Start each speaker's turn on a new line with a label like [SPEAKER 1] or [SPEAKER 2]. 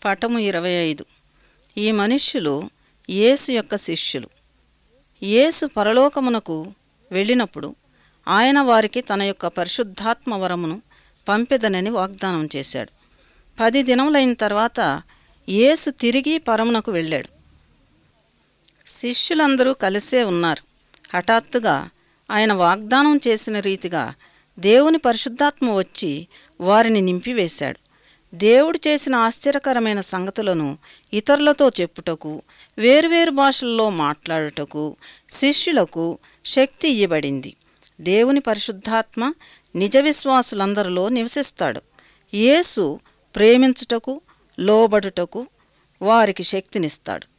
[SPEAKER 1] పటము ఇరవై ఐదు ఈ మనుష్యులు యేసు యొక్క శిష్యులు యేసు పరలోకమునకు వెళ్ళినప్పుడు ఆయన వారికి తన యొక్క పరిశుద్ధాత్మ వరమును పంపెదనని వాగ్దానం చేశాడు పది దినములైన తర్వాత యేసు తిరిగి పరమునకు వెళ్ళాడు శిష్యులందరూ కలిసే ఉన్నారు హఠాత్తుగా ఆయన వాగ్దానం చేసిన రీతిగా దేవుని పరిశుద్ధాత్మ వచ్చి వారిని నింపివేశాడు దేవుడు చేసిన ఆశ్చర్యకరమైన సంగతులను ఇతరులతో చెప్పుటకు వేరువేరు భాషల్లో మాట్లాడుటకు శిష్యులకు శక్తి ఇయ్యబడింది దేవుని పరిశుద్ధాత్మ నిజ విశ్వాసులందరిలో నివసిస్తాడు యేసు ప్రేమించుటకు లోబడుటకు వారికి శక్తినిస్తాడు